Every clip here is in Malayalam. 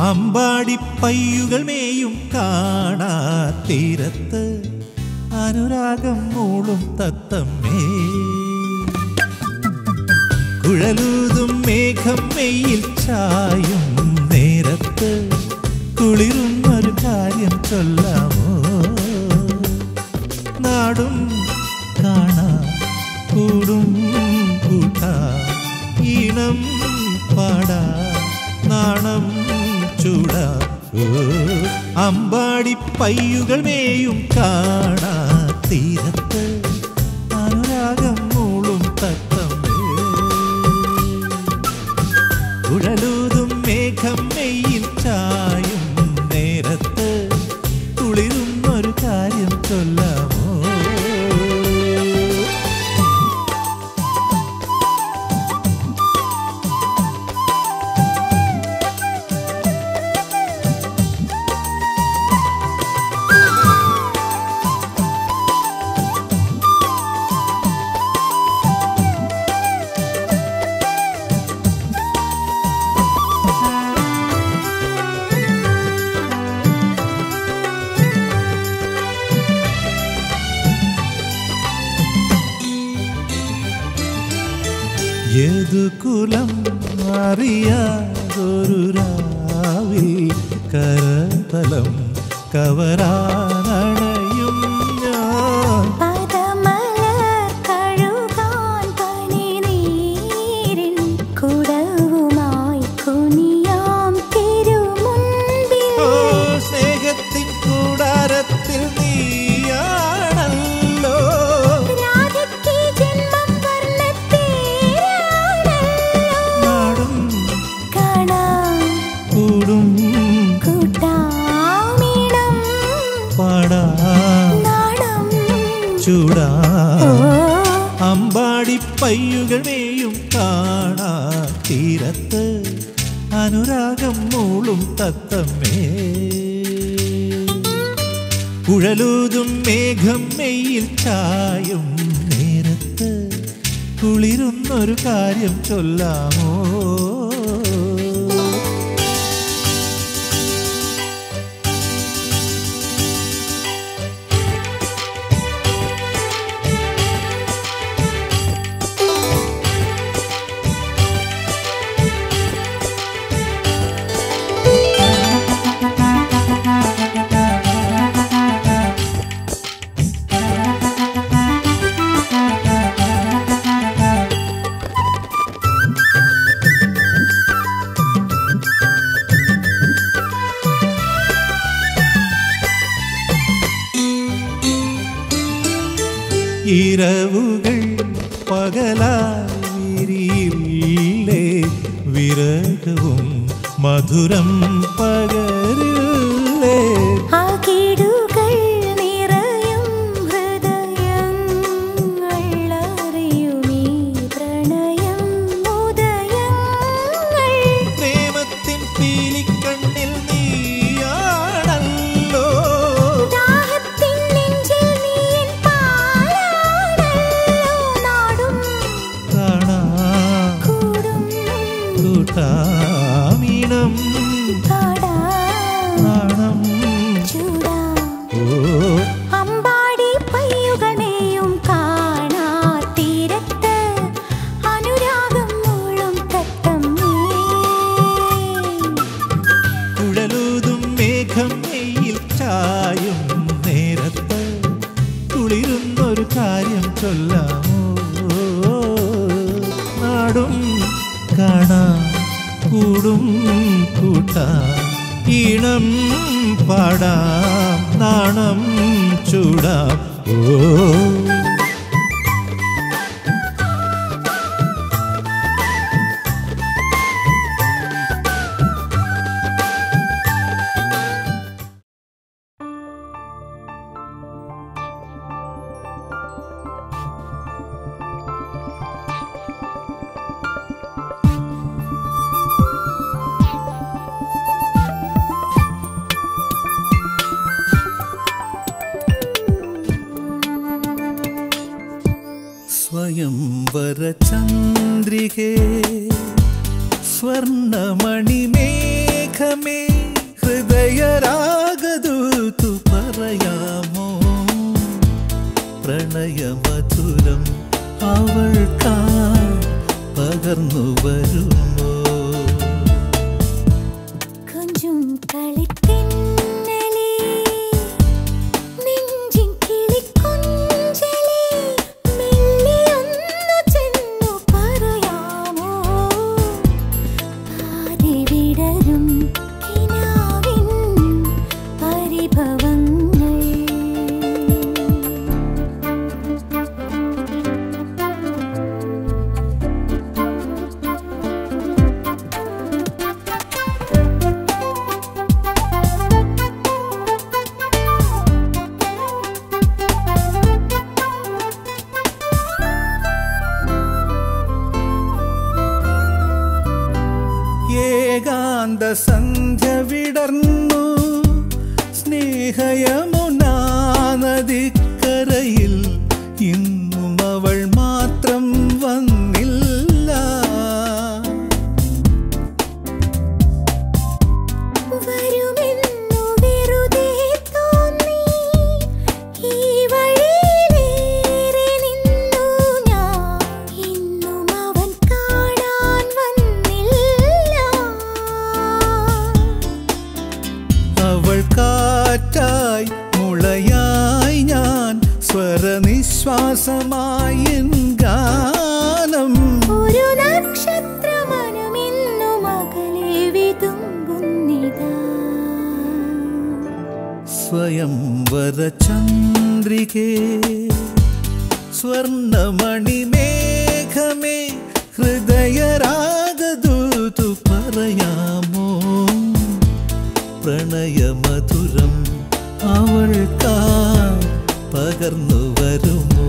അമ്പാടി പയ്യുകൾ മേയും കാണാ തീരത്ത് അനുരാഗം മൂളും തത്തമ്മേ കുഴലൂതും മേഘം മെയ്യിൽ ചായും നേരത്ത് കുളിരുന്നൊരു കാര്യം ചൊല്ലാമോ നാടും കാണാ കൂടും കൂട്ടാ ഈണം പാടാ നാണം ചൂടാ ഓ, അമ്പാടി പയ്യുകൾ മേയും കാണാ തീരത്ത് അനുരാഗം മൂളും തത്തമ്മേ കുഴലൂതും മേഘം മെയ്യിൽ ചായും നേരത്ത് കുളിരുന്നൊരു കാര്യം ചൊല്ലാമോ ഏതു കുലം അറിയാതൊരു രാവിൽ കരതലം കവരാനണയും ഞാൻ പദമലർ കഴുകാൻ പനിനീരിൻ കുടവുമായി കുനിയാം തിരുമുൻപിൽ ഓ സ്നേഹത്തിൻ കൂടാരത്തിൽ നീയാണല്ലോ രാധയ്ക്ക് ജന്മം വർണ്ണത്തേരാണല്ലോ നാടും കാണാം കൂടും കൂട്ടാമിണം പാടാ നാണം ചൂടാ ഓ അമ്പാടി പയ്യുകൾ മേയും കാണാ തീരത്ത് അനുരാഗം മൂളും തത്തമ്മേ കുഴലൂതും മേഘം മെയ്യിൽ ചായും നേരത്ത് കുളിരുന്നൊരു കാര്യം ചൊല്ലാമോ ഇരവുകൾ പകലായിരിയില്ലേ വിരകവും മധുരം പകരില്ലേ അകിടുകൾ നിറയും ഹൃദയങ്ങൾ അറിയുമീ പ്രണയം ഉദയങ്ങൾ പ്രേമത്തിൻ പീലിക്കണ്ണിൽ നീയാണല്ലോ ദാഹത്തിൻ നെഞ്ചിൽ നീൻ പാലാണല്ലോ നാടും കാണാ കൂടും കൂട്ടാമീണം പാടാം നാണം ചൂടാം ഓ അമ്പാടി പയ്യുകളെയും കാണാ തീരത്ത് അനുരാഗം മൂളും തത്തമ്മേ കുഴലൂതും മേഘം മെയ്യിൽ ചായും നേരത്ത് കുളിരുന്നൊരു കാര്യം ചൊല്ലാമോ നാടും കാണാം കൂടും കൂട്ടാം ഈണം പാടാം നാണം ചൂടാം ഓ സ്വയംവര ചന്ദ്രികേ സ്വർണമണിമേഘമേ ഹൃദയരാഗദൂതു പറയാമോ പ്രണയമധുരം അവൾക്കായി പകർന്നു വരുമോ கொஞ்சம் കളിത്തിന്നലേ നെഞ്ചിൻ കിളിക്കൊഞ്ചലേ മെല്ലിയൊന്നു ചെന്നു പറയാമോ ആദി വിടരും കിനാവിൻ പരിഭവങ്ങൾ ഏകാന്ത സന്ധ്യ വിടർന്നു സ്നേഹയമുനാ നദിക്കരയിൽ ഇന്നും അവൾ മാത്രം വന്നില്ല വരുമെന്നു വെറുതെ തോന്നി ഈ വഴിയിലേറെ നിന്നു ഞാൻ ഇന്നും അവൻ കാണാൻ വന്നില്ല അവൾ കാറ്റായി മുളയായി ഞാൻ സ്വരനിശ്വാസമായി എൻ ഗാനം ഒരു നക്ഷത്രമനമിന്നും അകലെ വിതുമ്പുന്നിതാ സ്വയംവര ചന്ദ്രികേ സ്വർണമണിമേഘമേ ഹൃദയരാഗദൂതു പറയാമോ പ്രണയമധുരം അവൾക്കായി പകർന്നു വരുമോ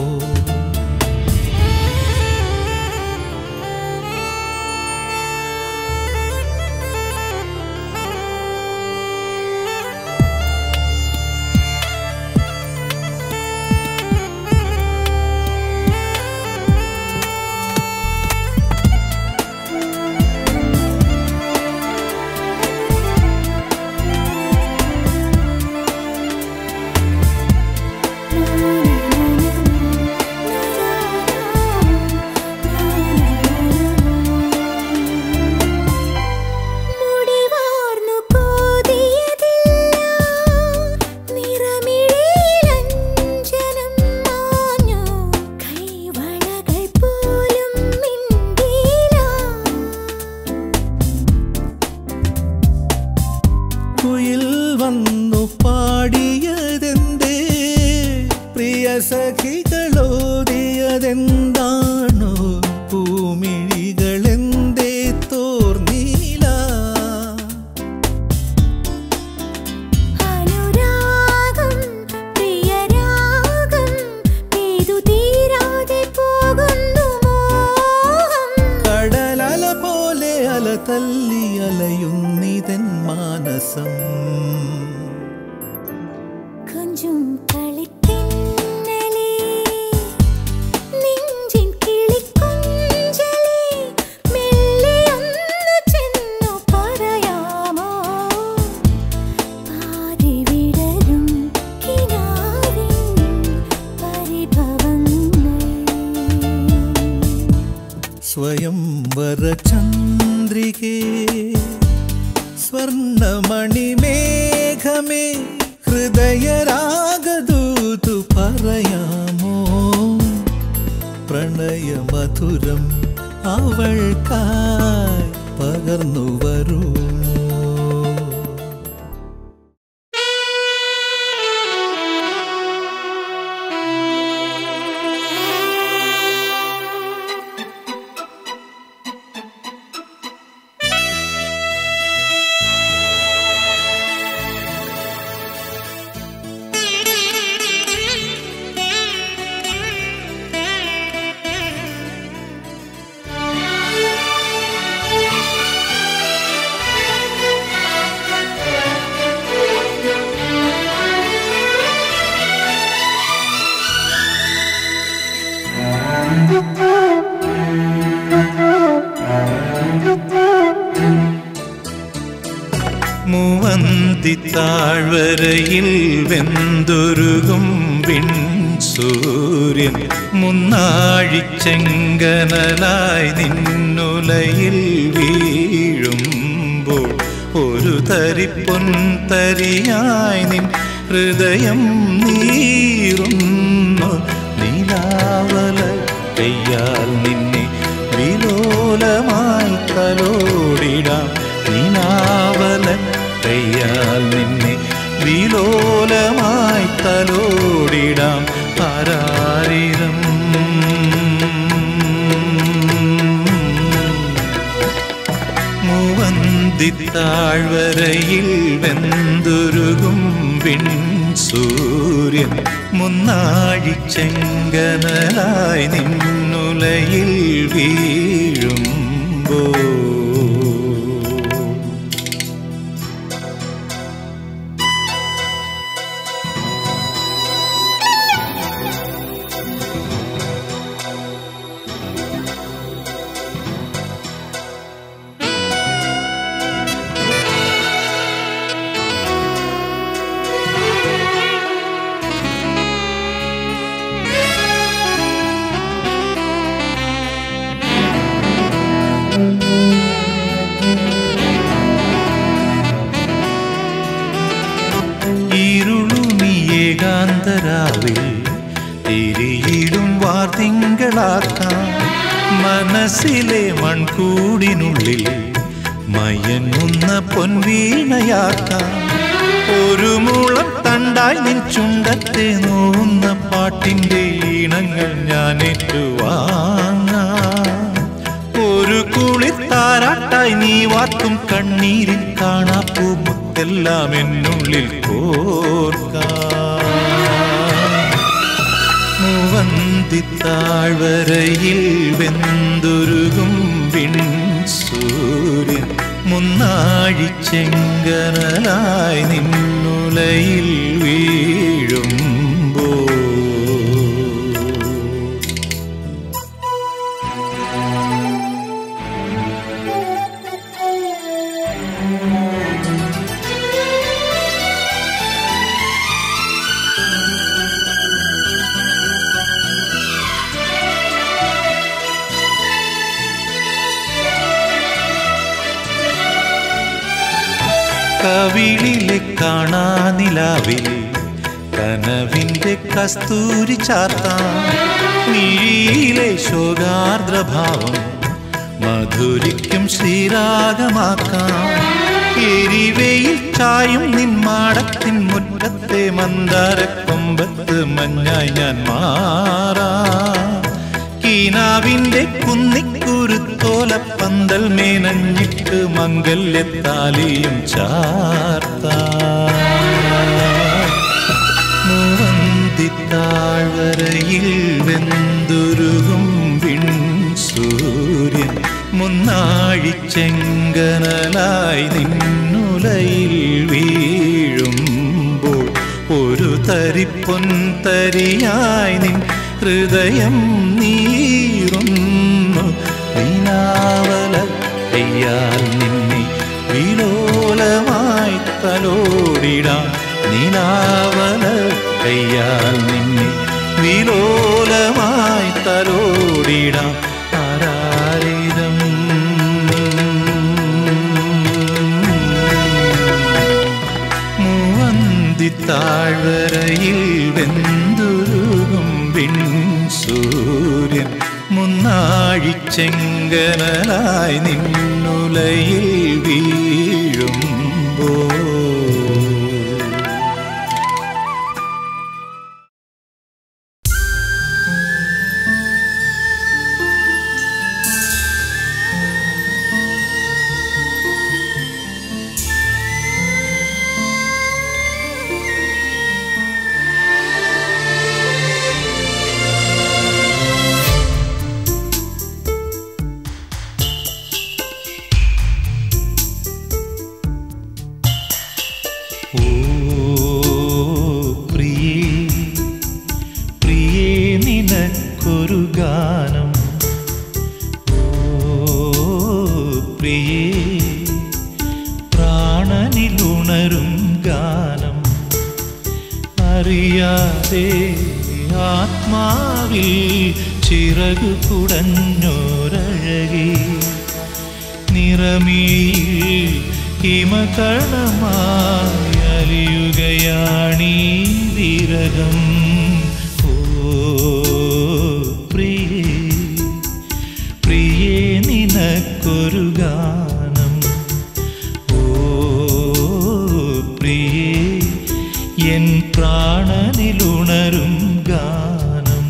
മുടിവാർന്നു കോതിയതില്ല നിറമിഴിയിലഞ്ജനം മാഞ്ഞു കൈവളകൾ പോലും മിണ്ടിയില്ല കുയിൽ വന്നു പാടിയതെന്തേ പ്രിയ സഖികളോതിയതെന്താണോ പൂമിഴികളെന്തേ തോർന്നീല അനുരാഗം പ്രിയരാഗം പെയ്തു തീരാതെ പോകുന്നു മോഹം കടലല പോലെ അല തല്ലി അലയുന്നിതൻ മാനസം கொஞ்சம் കളിത്തിന്നലേ നെഞ്ചിൻ കിളിക്കൊഞ്ചലേ മെല്ലെയൊന്നു ചെന്നു പറയാമോ പാതി വിടരും കിനാവിൻ പരിഭവങ്ങൾ സ്വയംവര ചന്ദ്രികേ സ്വർണമണിമേഘമേ ഹൃദയരാഗദൂതു പറയാമോ പ്രണയമധുരം അവൾക്കായി പകർന്നു വരുമോ ും മൂവന്തിത്താഴ്വരയിൽ വെന്തുരുകും വിൺ സൂര്യൻ മുന്നാഴിച്ചെങ്കനലായി നിന്നുലയിൽ വീഴുമ്പോൾ ഒരു തരിപ്പൊൻ തരിയായി നിൻ ഹൃദയം നീറുന്നു നീലാവല കയ്യാൽ നിന്നെ വിലോലമായി തലോടിടാം നീനാവല കയ്യാൽ നിന്നെ വിലോലമായി തലോടിടാം ആരാരിരം മൂവന്തിത്താഴ്വരയിൽ വെന്തുരുകും വിൺ സൂര്യൻ മുന്നാഴിച്ചെങ്കനലായി നിന്നുലയിൽ വീഴുമ്പോ ഇരുളുമിയേകാന്തരാവിൽ തിരിയിടും വാർത്തിങ്കളാക്കാം മനസ്സിലെ മൺകൂടിനുള്ളിൽ മയങ്ങുന്ന പൊൻവീണയാക്കാം ഒരു മുളം തണ്ടായി നിൻ ചുണ്ടത്തെ നോവുന്ന പാട്ടിൻ്റെ ഈണങ്ങൾ ഞാൻ ഏറ്റുവാങ്ങാം ഒരു കുളിത്താരാട്ടായി നീ വാർക്കും കണ്ണീരിൽ കാണാപ്പൂ മുത്തെല്ലാം എന്നുള്ളിൽ കോർക്കാം മൂവന്തിത്താഴ്വരയിൽ വെന്തുരുകും വിൺ സൂര്യൻ മുന്നാഴിച്ചെങ്കനലായി നിന്നുലയിൽ വീഴുമ്പോ കവിളിലെ കാണാനിലാവിൽ കനവിന്റെ കസ്തൂരി ചാർത്താം മിഴിയിലെ ശോകാർദ്രഭാവം മധുരിക്കും ശ്രീരാഗമാക്കാം എരിവയിൽ ചായും നിന്മാടത്തിൻ മുറ്റത്തെ മന്ദാരക്കൊമ്പത്ത് മഞ്ഞായി ഞാൻ മാറാം കീനാവിന്റെ കുന്നിക്കുരുത്തോല പന്തൽ മേനഞ്ഞിട്ട് മംഗല്യത്താലിയും ചാർത്ത മൂവന്തിത്താഴ്വരയിൽ വെന്തുരുകും വിൺ സൂര്യൻ മുന്നാഴിച്ചെങ്കനലായി നിന്നുലയിൽ വീഴുമ്പോൾ ഒരു തരിപ്പൊൻ തരിയായി നിൻ ഹൃദയം നീറുന്നു നീനാവല കയ്യാൽ നിന്നെ വിലോലമായി തലോടിടാം നീനാവല കയ്യാൽ നിന്നെ വിലോലമായി തലോടിടാം ആരാരിരം മൂവന്തിത്താഴ്വരയിൽ വെന്തുരുകും വിൺ സൂര്യൻ മുന്നാഴിച്ചെങ്കനലായി നിന്നുലയിൽ വീഴുമ്പോ ഓ പ്രിയേ പ്രിയേ നിനക്കൊരു ഗാനം ഓ പ്രിയേ പ്രാണനിലുണരും അറിയാതെ ആത്മാവിൽ ചിറകു കുടഞ്ഞോരഴകി നിറമിഴിയിൽ ഹിമകണമായി അലിയുകയാണീ വിരകം ഓ പ്രിയേ പ്രിയേ നിനക്കൊരു ഗാനം ഓ പ്രിയേ എൻ പ്രാണനിലുണരും ഗാനം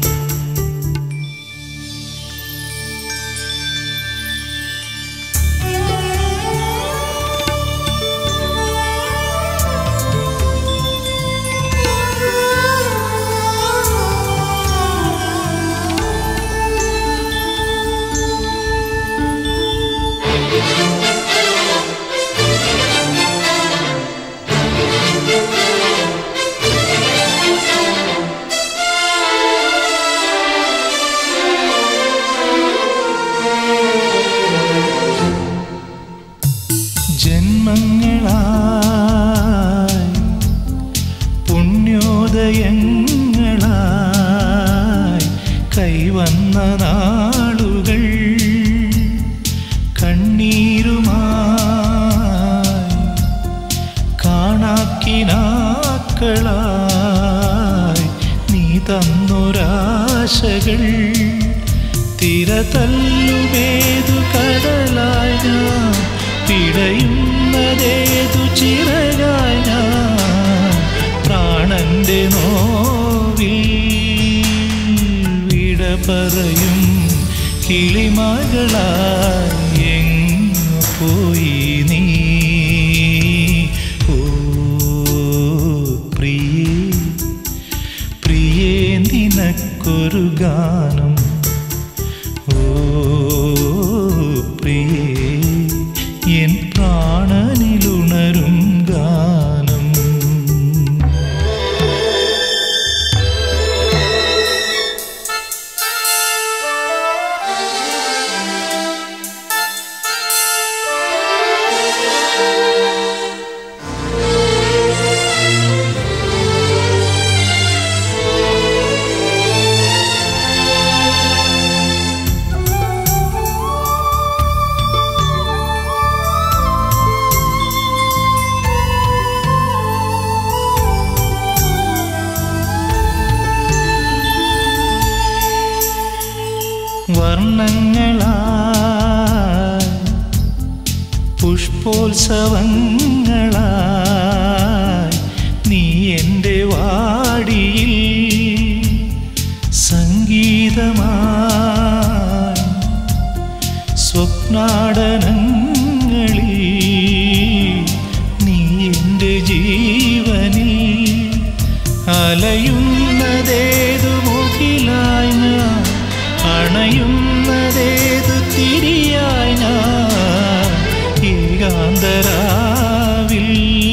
ജന്മങ്ങളായി പുണ്യോദയങ്ങളായി കൈവന്ന നാളുകൾ കണ്ണീരുമായി കാണാക്കിനാക്കളായി നീ തന്നൊരാശകൾ തിര തല്ലുമേതു കടലായി ഞാൻ പിടയുന്നതേതു ചിറകായി ഞാൻ പ്രാണന്റെ നോവിൽ വിട പറയും കിളിമകളായി എങ്ങു പോയി നീ ഓ പ്രിയേ പ്രിയേ നിനക്കൊരു ഗാനം ഓ പ്രിയേ എൻ പ്രാണനിലുണരും ഗാനം വർണ്ണങ്ങളായി പുഷ്പോത്സവങ്ങളായി നീ എൻ്റെ വാടിയിൽ സംഗീതമായി സ്വപ്നാടനങ്ങളിൽ നീ എൻ്റെ ജീവനിൽ അലയുന്നതേതു മുകിലായി ഞാൻ അണയുന്നതേതു തിരിയായി ഞാൻ ഏകാന്തരാവിൽ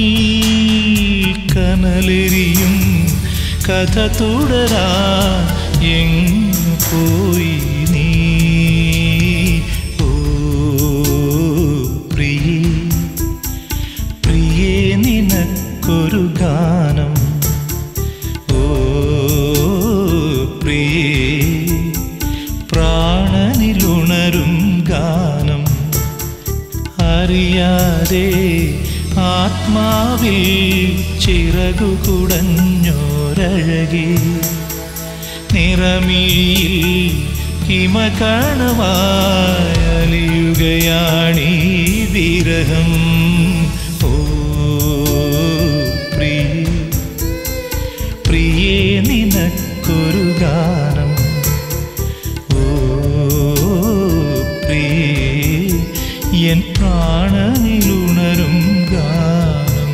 കനലെരിയും കഥ തുടരാ എങ്ങു പോയി നീ ഓ പ്രിയേ പ്രിയേ നിനക്കൊരു ഗാനം ഓ പ്രിയേ പ്രാണനിലുണരും ഗാനം അറിയാതെ ആത്മാവിൽ ചിറകു കുടഞ്ഞോരഴകി നിറമിഴിയിൽ ഹിമകണമായി അലിയുകയാണീ വിരഹം ഓ പ്രിയേ പ്രിയേ നിനക്കൊരു ഗാനം ഓ പ്രിയേ എൻ പ്രാണനിലുണരും ഗാനം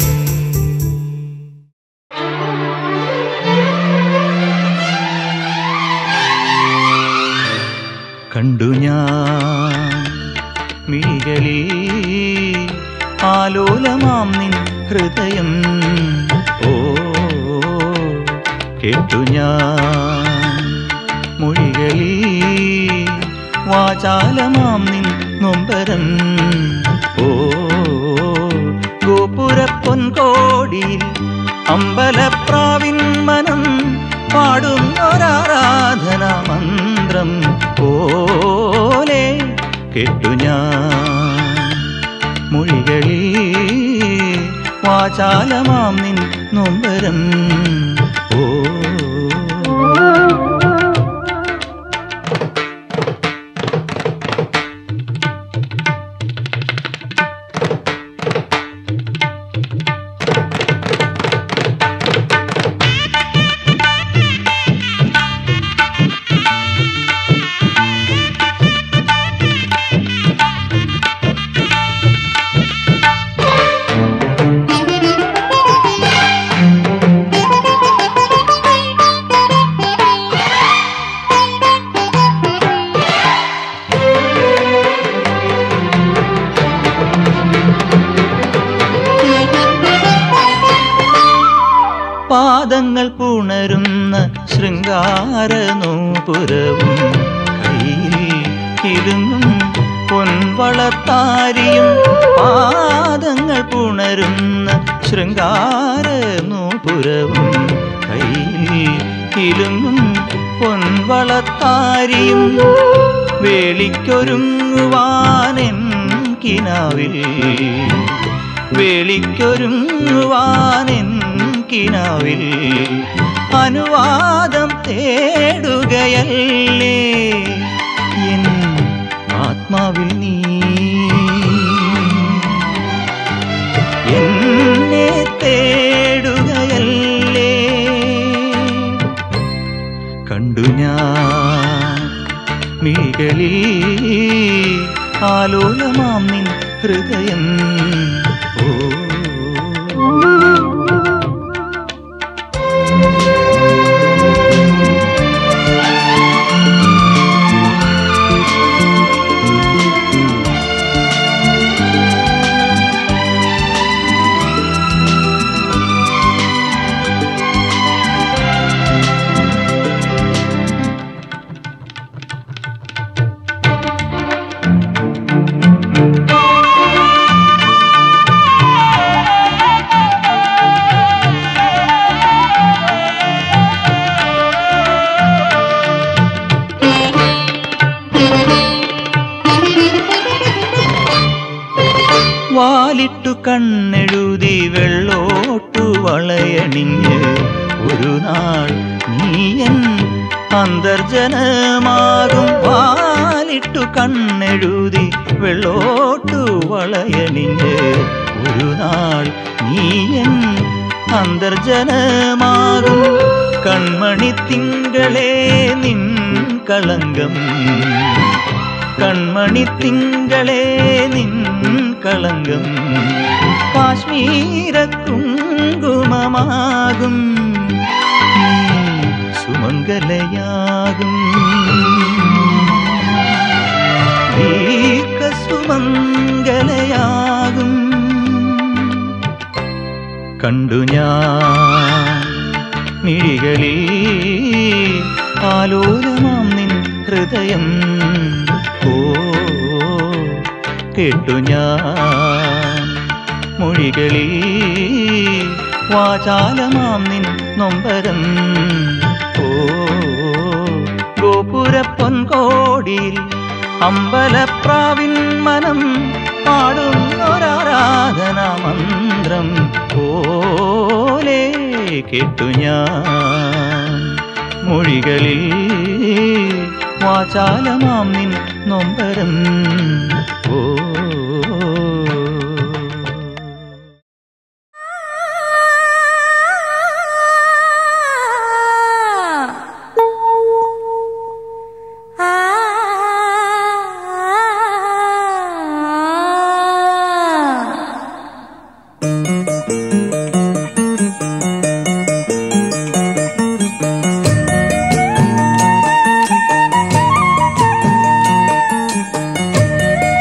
കണ്ടു ഞാൻ മിഴികളിൽ ആലോലമാം നിൻ ഹൃദയം ഓ കേട്ടു ഞാൻ മൊഴികളിൽ വാചാലമാം നിൻ നൊമ്പരം ഓ ഗോപുരപ്പൊൻകോടിയിൽ അമ്പലപ്രാവിൻ മനം പാടുന്നൊരാരാധന മന്ത്രം പോലെ കേട്ടു ഞാൻ മൊഴികളിൽ വാചാലമാം നിൻ നൊമ്പരം ഓ പാദങ്ങൾ പുണരുന്ന ശൃംഗാരനൂപുരവും കയ്യിൽ കിലുങ്ങും പൊൻവളത്താരിയും പാദങ്ങൾ പുണരുന്ന ശൃംഗാരനൂപുരവും കയ്യിൽ കിലുങ്ങും പൊൻവളത്താരിയും വേളിക്കൊരുങ്ങുവാനെൻ കിനാവിൽ വേളിക്കൊരുങ്ങുവാനെൻ കിനാവിൽ അനുവാദം തേടുകയല്ലേ എൻ ആത്മാവിൽ നീ എന്നെ തേടുകയല്ലേ കണ്ടു ഞാൻ മിഴികളിൽ ആലോലമാം നിൻ ഹൃദയം ഓ വാലിട്ടു കണ്ണെഴുതി വെള്ളോട്ടു വളയണിഞ്ഞ് ഒരു നാൾ നീയൻ അന്തർജനമാകും വാലിട്ടു കണ്ണെഴുതി വെള്ളോട്ടു വളയണിഞ്ഞ് ഒരു നാൾ നീയൻ അന്തർജനമാകും കൺമണി തിങ്കളേ നിൻ കളങ്കം കൺമണി തിങ്കളേ നിൻ കളങ്കം കാശ്മീര കുങ്കുമമാകും നീ സുമംഗലയാകും ദീർഘ സുമംഗലയാകും കണ്ടു ഞാൻ മിഴികളിൽ ആലോലമാം നിൻ ഹൃദയം ഓ കേട്ടു ഞാൻ മൊഴികളിൽ വാചാലമാം നിൻ നൊമ്പരം ഓ ഗോപുരപ്പൊൻകോടിയിൽ അമ്പലപ്രാവിൻ മനം പാടുന്നൊരാരാധന മന്ത്രം പോലെ കേട്ടു ഞാൻ മൊഴികളിൽ വാചാലമാം നിൻ നൊമ്പരം ഓ ആ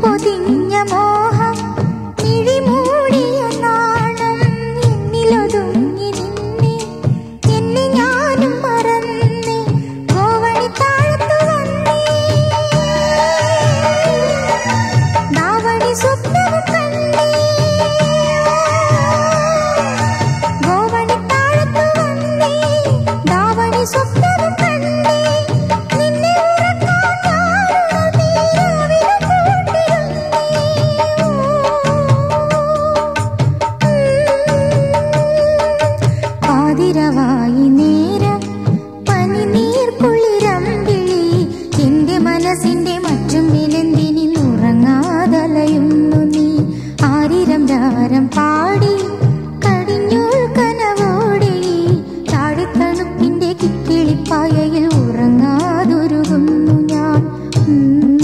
പൊതിഞ്ഞ മോഹം മിഴിമൂടിയ നാണം എന്നിലൊതുങ്ങി നിന്നെ എന്നെ ഞാനും മറന്നേ ഗോവണി താഴത്തു വന്നേ ദാവണി സ്വപ്നവും കണ്ടേ ഗോവണി താഴത്തു വന്നേ ദാവണി സ്വപ്നവും കണ്ടേ നിന്നെ ഉറക്കാൻ ഞാനുണർന്നേ രാവിലെ കൂട്ടിരുന്നേ പാതിരവായി നേരം പനിനീർ കുളിരമ്പിളി എന്റെ മനസ്സിന്റെ മറ്റും വിലെന്തിനിൽ ഉറങ്ങാതലയുന്നു നീ ആരിരം രാരം പാടി കടിഞ്ഞൂൾ കനവോടെ താഴെത്തണുപ്പിന്റെ കിക്കിളിപ്പായയിൽ ഉറങ്ങാതൊരുകുന്നു ഞാൻ ഉം.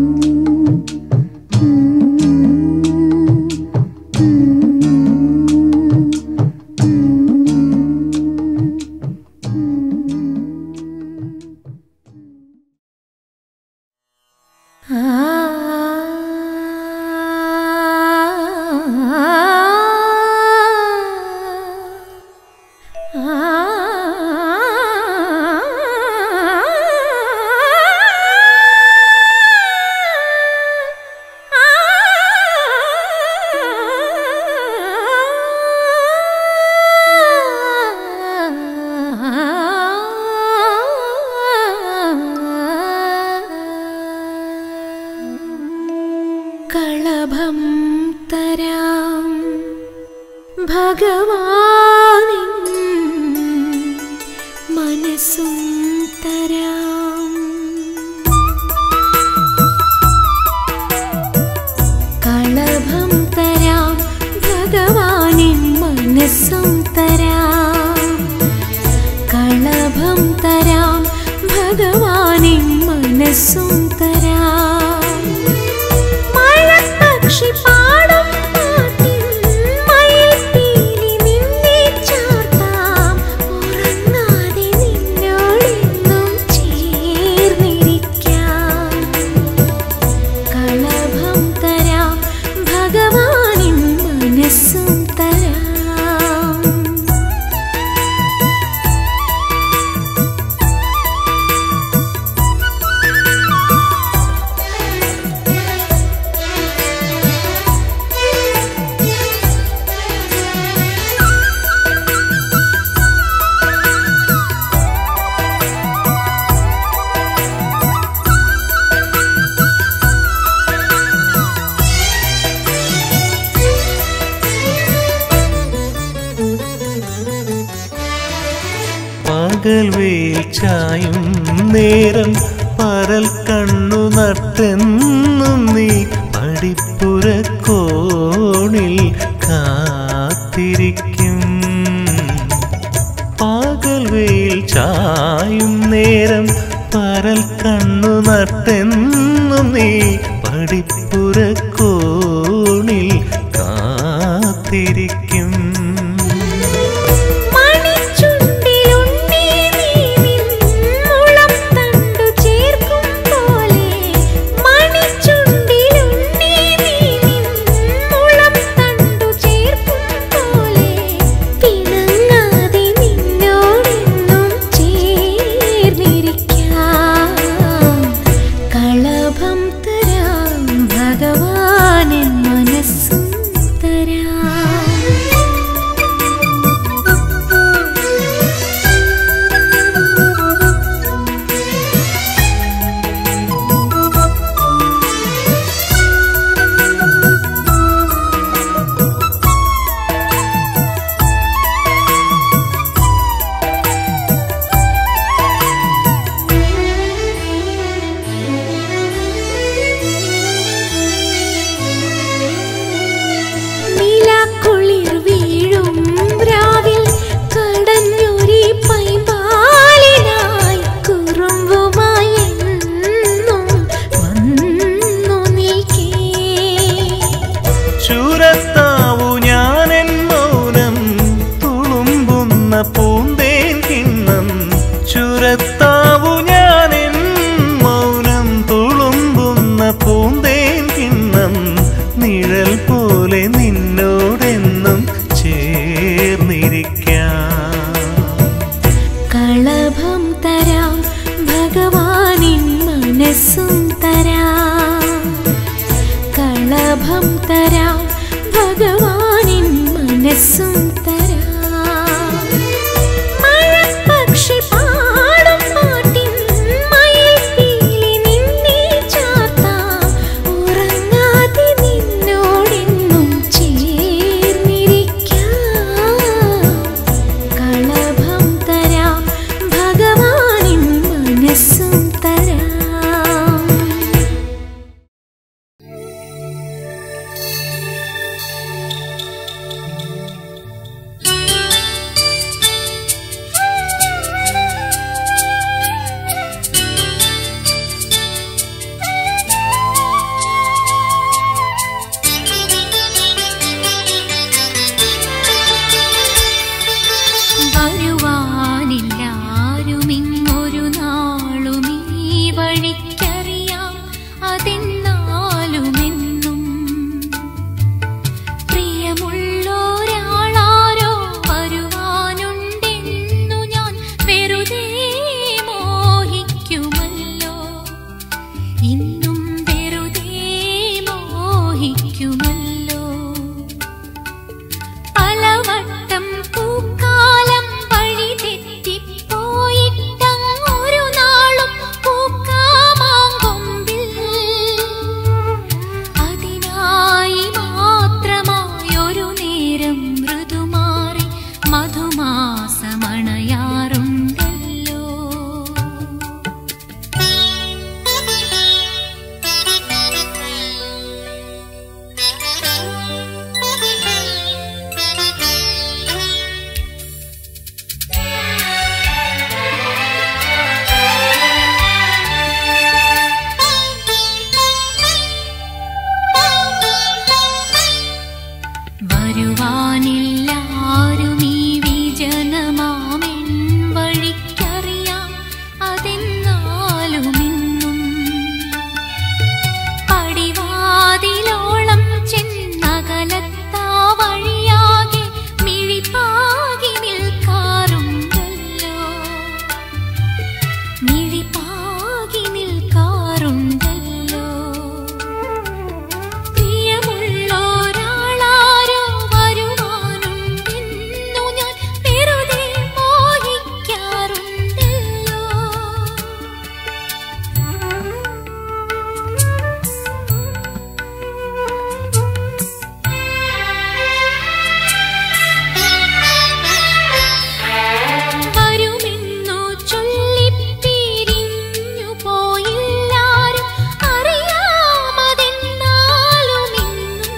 കളഭം തരാം ഭഗവാനിൻ മനസ്സും തരാം കളഭം തരാം ഭഗവാനിൻ മനസ്സും തരാം കളഭം തരാം ഭഗവാനിൻ മനസ്സും തരാം മഴപ്പക്ഷി പാടും പാട്ടിൽ മയിൽപ്പീലി നിന്നെ ചാർത്താം ഉറങ്ങാതെ നിന്നോടെന്നും ചേർന്നിരിക്കാം കളഭം തരാം ഭഗവാനിൻ മനസ്സും തരാം പകൽ വെയിൽ ചായും നേരം പരൽ കണ്ണു നട്ടെന്നും നീ അടിപ്പുര കോണിൽ കാത്തിരിക്കും പകൽ വെയിൽ ചായും നേരം പരൽ കണ്ണു നട്ടെന്നും നീ പടിപ്പുര കോണിൽ കാത്തിരിക്കും മണിച്ചുണ്ടിലുണ്ണി നീ മുളം തണ്ടു ചേർക്കും പോലെ മണിച്ചുണ്ടിലുണ്ണി നീ മുളം തണ്ടു ചേർക്കും പോലെ പിണങ്ങാതെ നിന്നോടെന്നും ചേർന്നിരിക്കാം കളഭം തരാം ഭഗവാൻ തരാം ഭഗവാനിൻ മനസ്സും തരാം മഴപ്പക്ഷി പാടും പാട്ടിൻ മയിൽപ്പീലി നിന്നെ ചാർത്താം ഉറങ്ങാതെ നിന്നോടെന്നും ചേർന്നിരിക്കാം കളഭം തരാം ഭഗവാനിൻ മനസ്സും തരാം വരുവാനില്ലാരുമിങ്ങൊരു നാളുമീ വഴിക്കറിയാം അതെന്നാലുമെന്നും പ്രിയമുള്ളൊരാളാരോ വരുവാനുണ്ടെന്നു ഞാൻ വെറുതെ മോഹിക്കുമല്ലോ ഇന്നും വെറുതെ മോഹിക്കുമല്ലോ പലവട്ടം പൂക്കാലം വഴി തെറ്റിപ്പോയിട്ടങ്ങൊരു നാളും പൂക്കാമാങ്കൊമ്പിൽ അതിനായി മാത്രമായൊരു നേരം മൃദുമാറി മധുമാസമണയാറുണ്ടല്ലോ വരുവാനില്ലാരുമീ വിജനമാമെൻ വഴിക്കറിയാം അതെന്നാലുമിന്നും പടിവാതിലോളം ചെന്നകലത്താ വഴിയാകെ മിഴിപ്പാകി നിൽക്കാറുണ്ടല്ലോ മിഴിപ്പാകി നിൽക്കാറുണ്ടല്ലോ പ്രിയമുള്ളൊരാളാരോ വരുവാനുണ്ടെന്നു ഞാൻ വെറുതെ മോഹിക്കാറുണ്ടല്ലോ വരുമെന്നു ചൊല്ലിപ്പിരിഞ്ഞു പോയില്ലാരും അറിയാമതെന്നാലുമിന്നും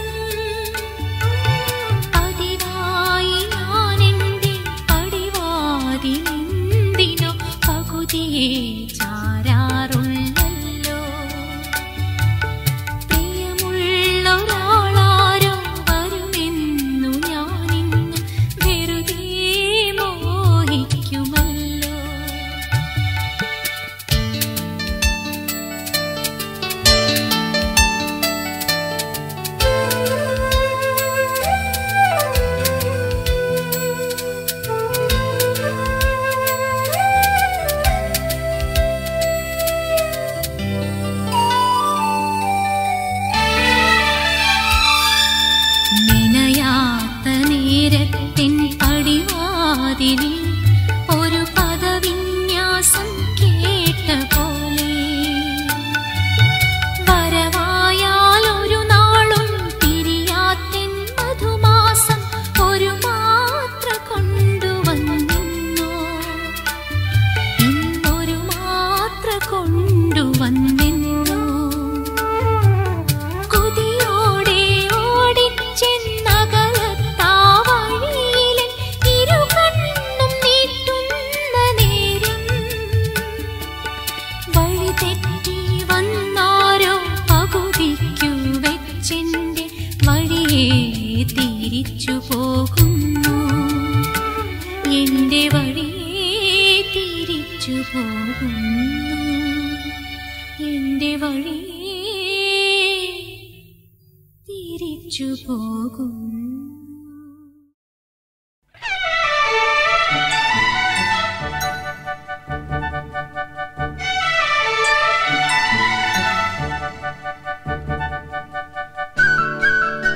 പതിവായി ഞാനെന്റെ പടിവാതിലെന്തിനോ പകുതിയെ ചാരാറുള്ളല്ലോ പ്രിയമുള്ളൊരാളാരോ വരുമെന്നു ഞാനിന്നും വെറുതെ മോഹിക്കുമല്ലോ നിനയാത്ത നേരത്തിൻ പടിവാതിലിൽ ഒരു പദവിന്യാസം കേട്ട പോലെ വരവായാൽ ഒരു നാളും തിരിയാത്തിൻ മധുമാസം ഒരു മാത്ര കൊണ്ടുവന്നിന്നോ ഇന്നൊരു മാത്ര കൊണ്ടുവന്നിന്നോ കുതിയോടെ ഓടിച്ചെന്നകലത്താ വഴിയിലെ ഇരുകണ്ണും നീട്ടുന്ന നേരം വഴി തെറ്റി വന്നാരോ പകുതിക്കു വെച്ചെന്റെ വഴിയെ തിരിച്ചു പോകുന്നു എന്റെ വഴിയെ തിരിച്ചു പോകുന്നു എന്റെ വഴിയെ തിരിച്ചു പോകുന്നു ആ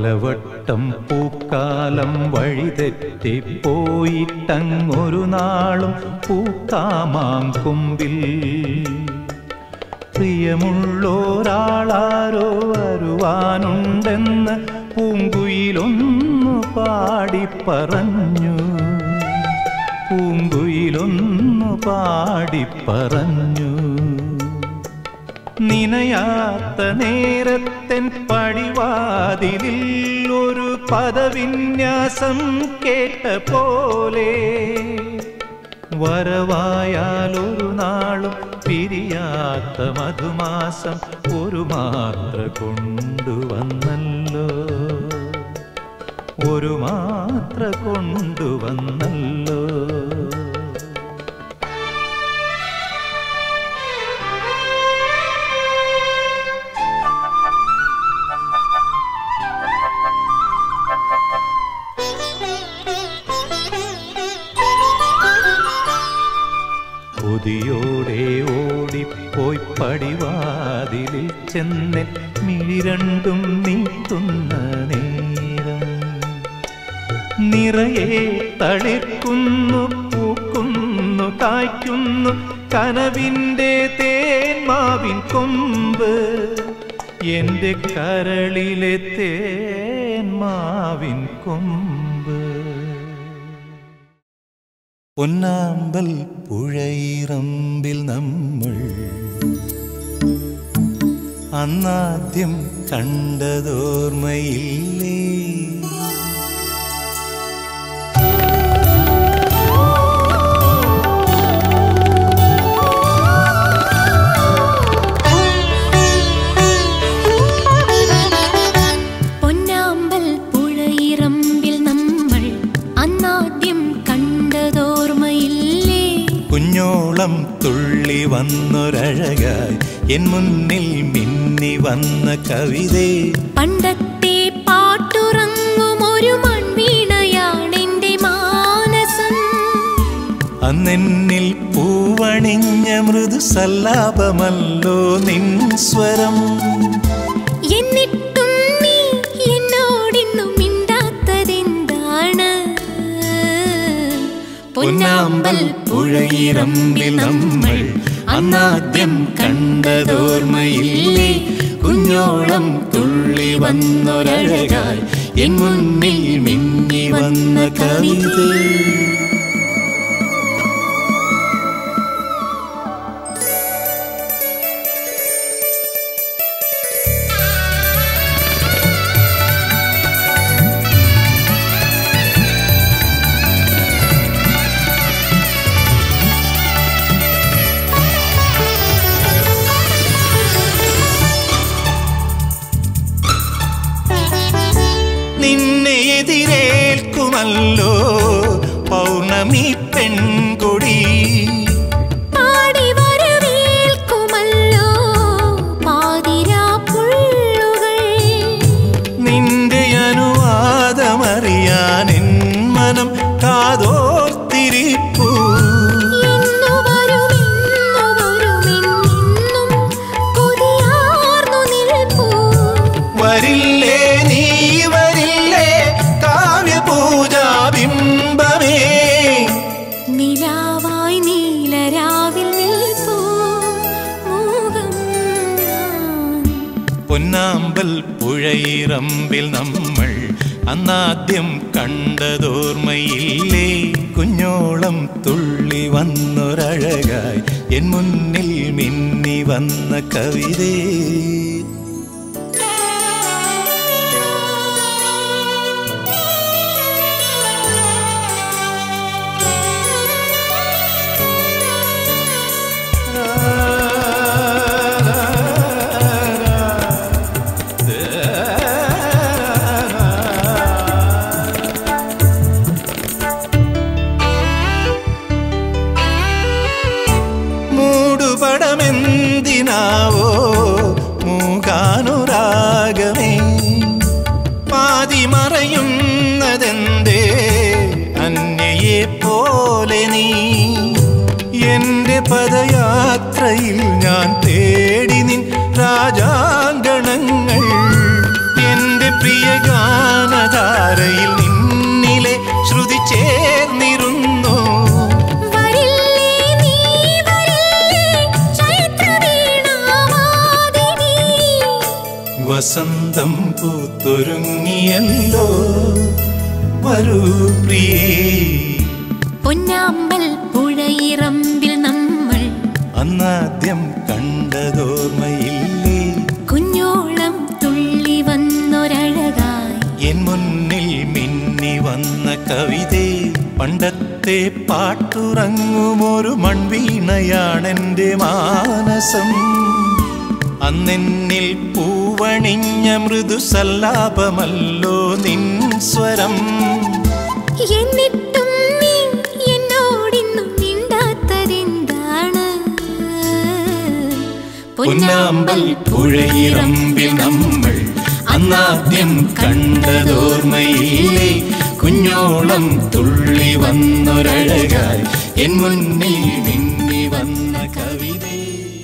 പലവട്ടം പൂക്കാലം വഴിതെറ്റിപ്പോയിട്ടങ്ങൊരു നാളും പൂക്കാമാം കൊമ്പിൽ പ്രിയമുള്ളോരാളാരോ വരുവാനുണ്ടെന്ന് പൂങ്കുയിലൊന്നു പാടിപ്പറഞ്ഞു പൂങ്കുയിലൊന്നു പാടിപ്പറഞ്ഞു നിനയാത്ത നേരത്തൻ പടിവാതിലിൽ ഒരു പദവിന്യാസം കേട്ട പോലെ വരവായാലൊരു നാളും പിരിയാത്ത മധുമാസം ഒരു മാത്ര കൊണ്ടുവന്നല്ലോ ഒരു മാത്ര കൊണ്ടുവന്നല്ലോ കൊതിയോടെ ഓടിപ്പോയി പടിവാതിലിൽ ചെന്ന് മിഴി രണ്ടും നീട്ടുന്ന നേരം നിറയെ തളിർക്കുന്നു പൂക്കുന്നു കായ്ക്കുന്നു കനവിൻ്റെ തേന്മാവിൻ കൊമ്പ് എൻ്റെ കരളിലെ തേന്മാവിൻ കൊമ്പ് പൊന്നാമ്പൽ പുഴയിറമ്പിൽ നമ്മൾ അന്നാദ്യം കണ്ടതോർമ്മയില്ലേ പൊന്നാമ്പൽ പുഴയിറമ്പിൽ നമ്മൾ അന്നാദ്യം കണ്ടതോർമ്മയില്ലേ കുഞ്ഞോളം തുള്ളി വന്നൊരഴകായി എൻ മുന്നിൽ മിന്നി വന്ന കവിതേ പണ്ടത്തെ പാട്ടുറങ്ങും ഒരു മൺവീണയാണെന്റെ മാനസം അന്നെന്നിൽ പൂവണിഞ്ഞ മൃദു സല്ലാപമല്ലോ നിൻ സ്വരം എന്നിട്ടും നീ എന്നോടിന്നും മിണ്ടാത്തതെന്താണ് പൊന്നാമ്പൽ പുഴയിറമ്പിൽ നമ്മൾ അന്നാദ്യം കണ്ടതോർമ്മയില്ലേ കുഞ്ഞോളം തുള്ളി വന്നൊരഴകായി എൻ മുന്നിൽ മിന്നി വന്ന കവിതേ നിന്നെ എതിരേൽക്കുമല്ലോ പൗർണമി പെൺകൊടി പാടി വരവേൽക്കുമല്ലോ പാതിരാപ്പുള്ളുകൾ നിന്റെ അനുവാദമറിയാൻ എൻ മനം കാതോർത്തിരിപ്പൂ എന്നു വരുമെന്നു വരുമെന്നെന്നും കൊതിയാർന്നു നിൽപ്പൂ വരില്ലേ നീ വരില്ലേ കാവ്യപൂജാബിംബമേ നിലാവായി നീലരാവിൽ നിൽപ്പൂ മോഹം ഞാൻ പൊന്നാമ്പൽ പുഴയിറമ്പിൽ നമ്മൾ അന്നാദ്യം കണ്ടതോർമ്മയില്ലേ കുഞ്ഞോളം തുള്ളി വന്നൊരഴകായി എൻ മുന്നിൽ മിന്നി വന്ന കവിതേ മൂടുപടമെന്തിനാവോ മൂകാനുരാഗമേ പാതി മറയുന്നതെന്തേ അന്യയെ പോലെ നീ എന്റെ പദയാത്രയിൽ ഞാൻ തേടി നിൻ രാജാങ്കണങ്ങൾ എന്റെ പ്രിയ ഗാനധാരയിൽ നിന്നിലെ ശ്രുതി ചേർന്നിരുന്നു വരില്ലേ നീ വരില്ലേ ചൈത്രവീണാവാദിനി വസന്തം പൂത്തൊരുങ്ങിയല്ലോ വരൂ പ്രിയേ പൊന്നാമ്പൽ പുഴയിറമ്പിൽ നമ്മൾ അന്നാദ്യം കണ്ടതോർമ്മയില്ലേ കുഞ്ഞോളം തുള്ളി വന്നൊരഴകായി എൻ മുന്നിൽ മിന്നി വന്ന കവിതേ പണ്ടത്തെ പാട്ടുറങ്ങുമൊരു മൺവീണയാണെന്റെ മാനസം അന്നെന്നിൽ പൂവണിഞ്ഞ മൃദുസല്ലാപമല്ലോ നിൻ സ്വരം എന്നിട്ടും നീ എന്നോടിന്നും മിണ്ടാത്തതെന്താണ് പൊന്നാമ്പൽ പുഴയിറമ്പിൽ നമ്മൾ അന്നാദ്യം കണ്ടതോർമ്മയില്ലേ കുഞ്ഞോളം തുള്ളി വന്നൊരഴകായി എൻ മുന്നിൽ മിന്നി വന്ന കവിതേ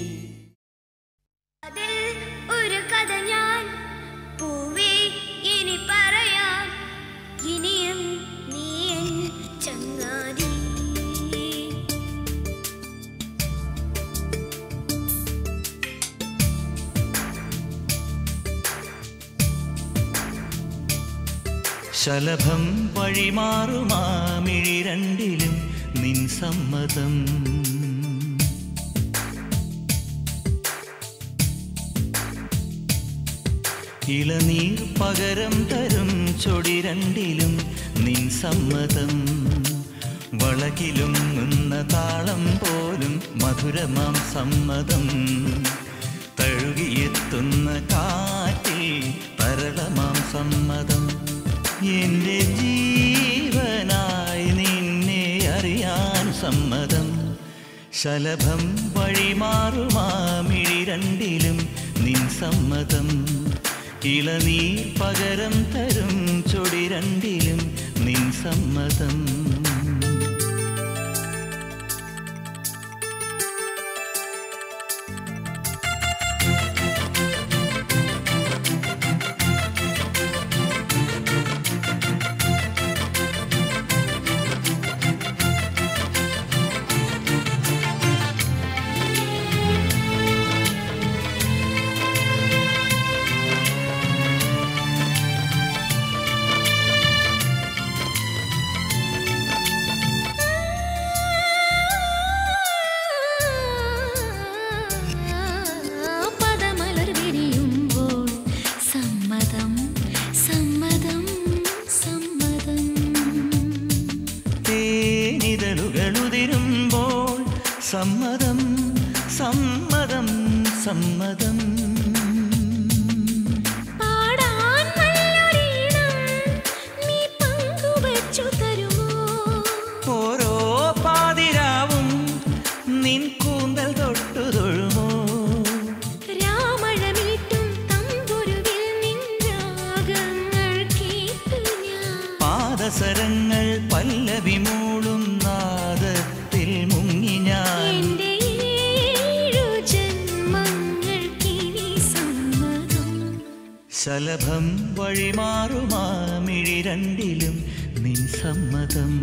അതിൽ ഒരു കഥ ഞാൻ പൂവേ ഇനി പറയാം ഇനിയും നീ എൻ ചങ്ങാതി ശലഭം വഴിമാറുമാമിഴി രണ്ടിലും നിൻ സമ്മതം ഇളനീർ പകരം തരും ചൊടി രണ്ടിലും നിൻ സമ്മതം വളകിലും നിന്ന താളം പോലും മധുരമാം സമ്മതം തഴുകിയെത്തുന്ന കാറ്റിൽ തരളമാം സമ്മതം എൻ്റെ ജീവനായി നിന്നെ അറിയാൻ സമ്മതം ശലഭം വഴിമാറുമാമിഴി രണ്ടിലും നിൻ സമ്മതം ഇളനീർ പകരം തരും ചൊടി രണ്ടിലും നിൻ സമ്മതം പദമലർ വിരിയുമ്പോൾ സമ്മതം സമ്മതം സമ്മതം തേനിതളുകളുതിരുമ്പോൾ സമ്മതം സമ്മതം സമ്മതം പാടാൻ നല്ലൊരീണം നീ പങ്കുവച്ചു തരുമോ ഓരോ പാതിരാവും നിൻ കൂന്തൽ തൊട്ടു തൊഴുമോ രാമഴമീട്ടും തമ്പുരുവിൽ നിൻ രാഗങ്ങൾ കേട്ടു ഞാൻ പാദസരങ്ങൾ പല്ലവി മൂളും നാദത്തിൽ മുങ്ങി ഞാൻ എന്റെ ഏഴു ജന്മങ്ങൾക്കിനി സമ്മതം ശലഭം വഴിമാറുമാമിഴി രണ്ടിലും നിൻ സമ്മതം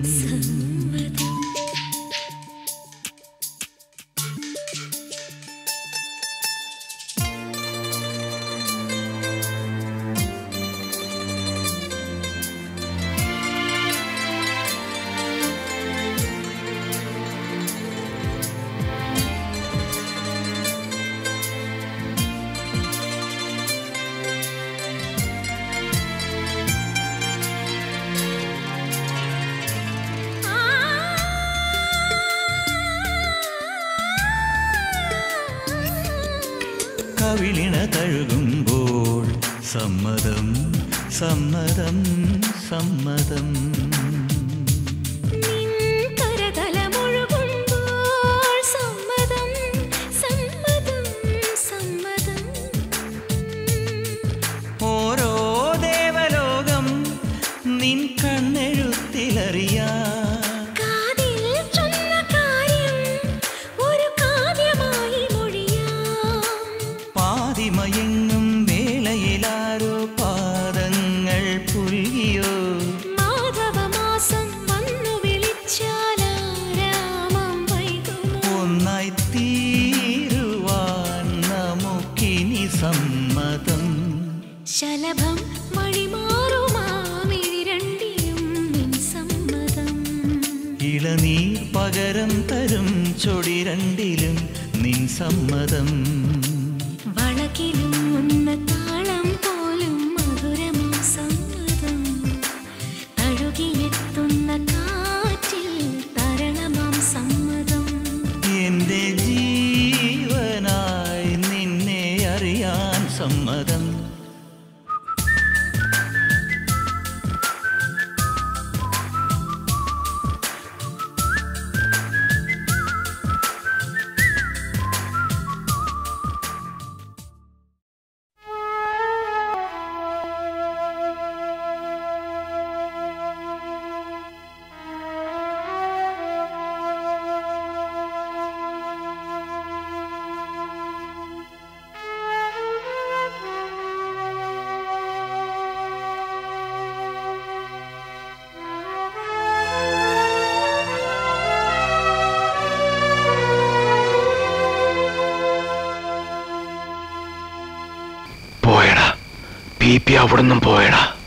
കവിളിണ തഴുകുമ്പോൾ സമ്മതം സമ്മതം സമ്മതം നിൻ കരതലമൊഴുകുമ്പോൾ സമ്മതം സമ്മതം സമ്മതം ഓരോ ദേവലോകം നിൻ കണ്ണെഴുത്തിലറിയാ കാതിൽ ചൊന്ന കാര്യം ഒരു കാവ്യമായി മൊഴിയാം പാതിമയങ്ങും വേളയിലാരോ പാദങ്ങൾ പകരം തരും ചൊടി രണ്ടിലും നിൻ സമ്മതം വളകിലും ഒന്ന് താളം പോലും മധുരമാം സമ്മതം തഴുകിയെത്തുന്ന കാറ്റിൽ തരണമാം സമ്മതം എന്റെ ജീവനായി നിന്നെ അറിയാൻ സമ്മതം പോയടാ പി പി അവിടുന്ന് പോയടാ